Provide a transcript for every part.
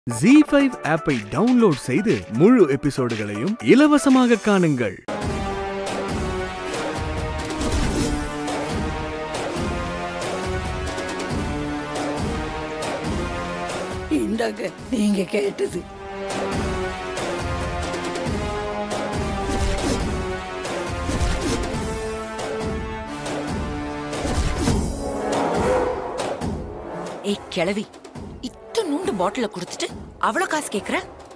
G five ஆப்பை download செய்து முழு எபிசோடுகளையும் இலவசமாக காணுங்கள் இந்தாங்க நீங்க கேட்டது ஏய் கிழவி இத்தனூண்டு பாட்டில கொடுத்துட்டு அவ்வளவு காசு கேக்குற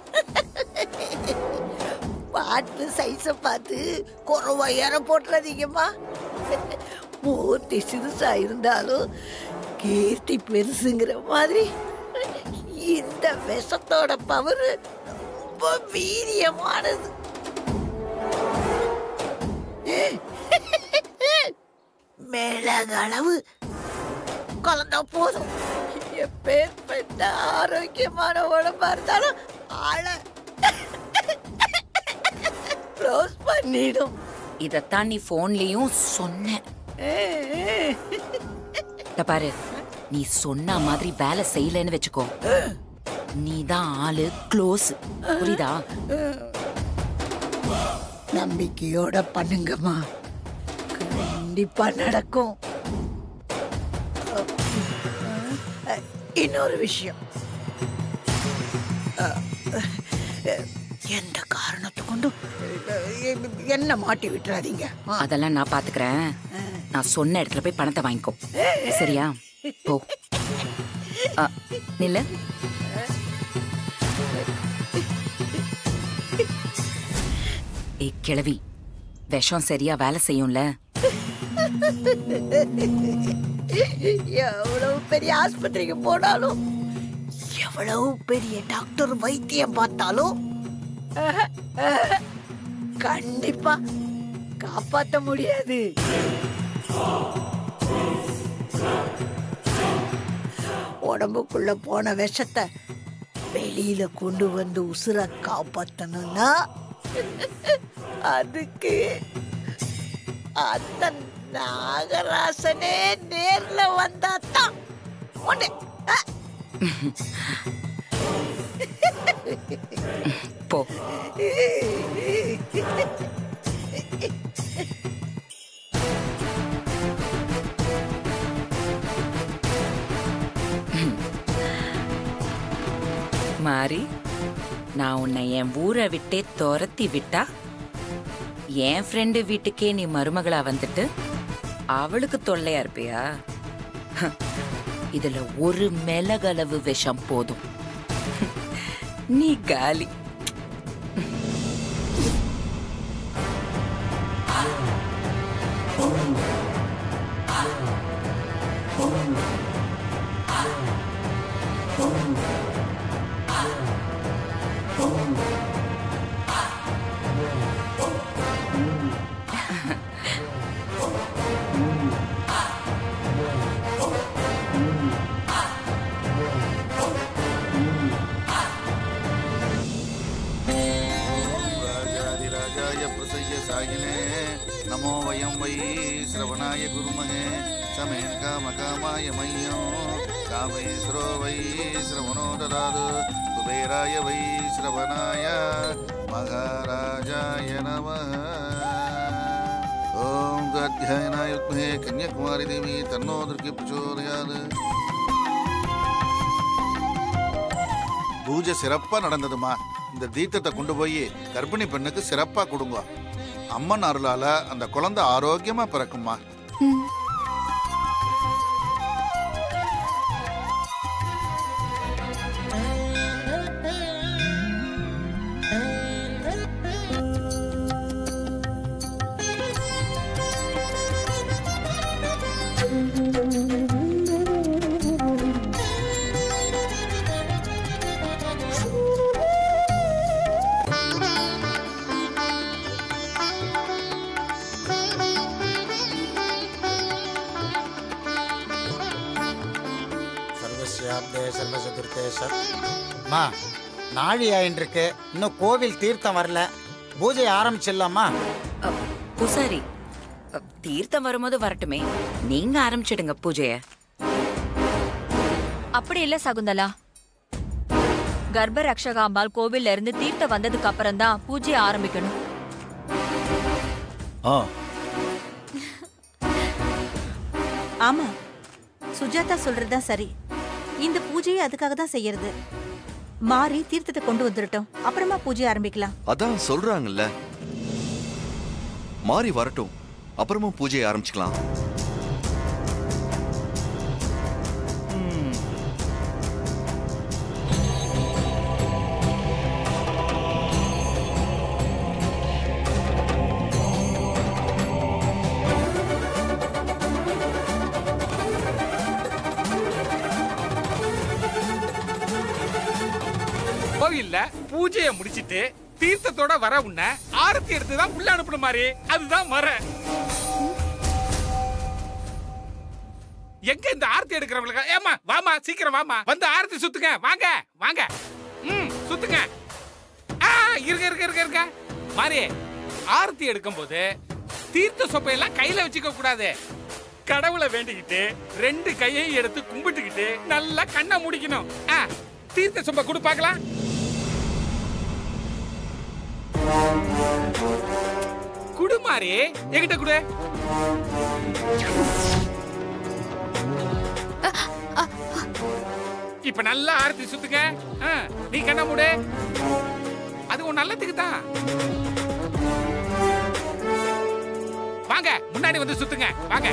பாட்டு சைஸ பார்த்து குறவா ஏற போட்டுறாதீங்கம்மா மூர்த்தி சிறுசா இருந்தாலும் கீர்த்தி பெருசுங்கிற மாதிரி இந்த விஷத்தோட பவர் ரொம்ப வீரியமானது மிளகளவு கலந்தா போதும் எப்பேற்பட்ட ஆரோக்கியமான உடம்பா இருந்தாலும் ஆள க்ளோஸ் பண்ணிடும் இதத்தான் நீ போன்லயும் சொன்ன இத பாரு நீ சொன்ன மாதிரி வேலை செய்யலன்னு வச்சுக்கோ நீ தான் ஆளு க்ளோஸ் புரியுதா நம்பிக்கையோட பண்ணுங்கம்மா கண்டிப்பா நடக்கும் அஹ், இன்னொரு விஷயம் அஹ், எந்த காரணத்தை கொண்டும் என்ன மாட்டி விட்டுறாதீங்க ஆ, அதெல்லாம் நான் பாத்துக்கிறேன் நான் சொன்ன இடத்துல போய் பணத்தை வாங்கிக்கோ சரியா போ ஆ, நில்லு ஏய் கிழவி விஷம் சரியா வேலை செய்யும்ல எவ்வளவு பெரிய ஆஸ்பத்திரிக்கு போனாலும் எவ்வளவு பெரிய டாக்டர் வைத்தியம் பார்த்தாலும் அஹ், அஹ், கண்டிப்பா காப்பாத்த முடியாது உடம்புக்குள்ள போன விஷத்தை வெளியில கொண்டு வந்து உசுர காப்பாத்தணும்னா அதுக்கு அந்த நாகராசனே நேர்ல வந்தாதான் உண்டு. அஹ், போ மாறி நான் உன்னை என் ஊரை விட்டே துரத்தி விட்டா என் ஃப்ரெண்டு வீட்டுக்கே நீ மருமகளா வந்துட்டு அவளுக்கு தொல்லையா இருப்பியா ஹ, இதுல ஒரு மிளகளவு விஷம் போதும் நீ காலி ராஜாதிராஜாய பிரசய்ய சாயினே நமோ வயம் வை சிரவணாய குருமகே சமேன் காம காமாய மையம் காமேஸ்வரோ வை சிரவணோ ததாது குபேராய வை சிரவணாய மகாராஜாய நம ஓம் காத்தியாயனாய யுக்மே கன்யாகுமாரி தேவி தன்னோ துர்க்கி பிரச்சோதயாது பூஜை சிறப்பா நடந்ததுமா இந்த தீர்த்தத்தை கொண்டு போய் கர்ப்பிணி பெண்ணுக்கு சிறப்பா கொடுங்க அம்மன் அருளால அந்த குழந்தை ஆரோக்கியமா பிறக்குமா சர்வசியாப்தே சர்வசதுர்த்தேஷ அம்மா நாழி ஆயின்றிருக்கு இன்னும் கோவில் தீர்த்தம் வரல பூஜை ஆரம்பிச்சிடலாமா அ, பூசாரி அ, தீர்த்தம் வரும்போது வரட்டுமே நீங்க ஆரம்பிச்சிடுங்க பூஜைய அப்படி இல்ல சகுந்தலா கர்ப்ப ரக்ஷகாம்பாள் கோவில்ல இருந்து தீர்த்தம் வந்ததுக்கு அப்புறம் தான் பூஜையை ஆரம்பிக்கணும் ஆ ஆமா சுஜாதா சொல்றதுதான் சரி இந்த பூஜையை அதுக்காக தான் செய்யறது மாறி தீர்த்தத்தை கொண்டு வந்துடட்டும் அப்புறமா பூஜை ஆரம்பிக்கலாம் அதான் சொல்றாங்கல்ல மாறி வரட்டும் அப்புறமா பூஜையை ஆரம்பிச்சுக்கலாம் கோவில்ல பூஜையை முடிச்சிட்டு தீர்த்தத்தோட வர உன்ன ஆரத்தி எடுத்து தான் உள்ள அனுப்பணும் மாதிரி அதுதான் வர எங்க இந்த ஆரத்தி எடுக்கிறவங்களுக்கு ஏமா வாமா சீக்கிரம் வாமா வந்து ஆரத்தி சுத்துங்க வாங்க வாங்க ம் சுத்துங்க ஆ இருங்க இருங்க இருங்க இருங்க மாறி ஆரத்தி எடுக்கும்போது தீர்த்த சொப்பையெல்லாம் கையில வச்சுக்க கூடாது கடவுளை வேண்டிக்கிட்டு ரெண்டு கையையும் எடுத்து கும்பிட்டுக்கிட்டு நல்லா கண்ணை முடிக்கணும் ஆ தீர்த்த சொம்பை கொடு பார்க்கலாம் குடு மாறி என்கிட்ட குடு இப்ப நல்லா ஆரத்தி சுத்துங்க ஆ, நீ கண்ண மூடு அது உன் நல்லதுக்கு தான் வாங்க முன்னாடி வந்து சுத்துங்க வாங்க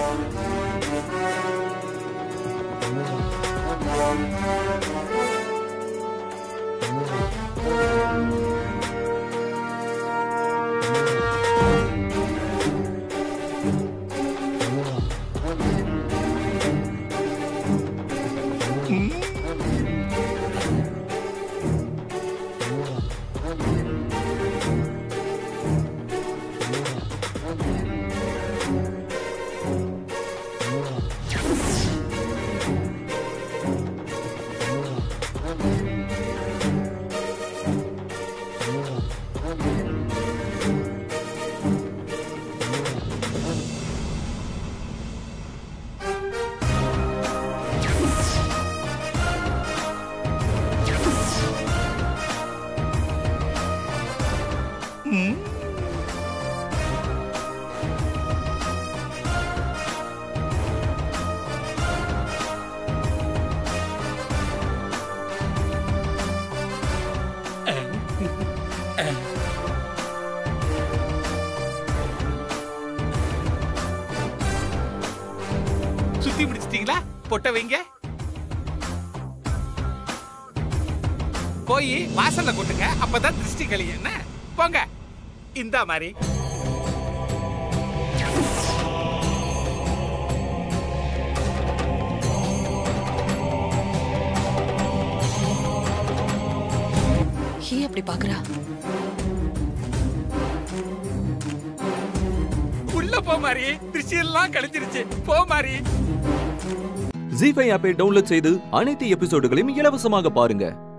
சுத்தி முடிச்சிட்டீங்களா பொட்ட வைங்க போய் வாசல்ல கொட்டுங்க அப்பதான் திருஷ்டி கழியும் என்ன போங்க இந்த மாதிரி ஏன் அப்படி பாக்குறா உள்ள போ மாதிரி திருஷ்டி எல்லாம் கழிஞ்சிருச்சு போ மாதிரி ஜி ஃபைவ் ஆப்பை டவுன்லோட் செய்து அனைத்து எபிசோடுகளையும் இலவசமாக பாருங்க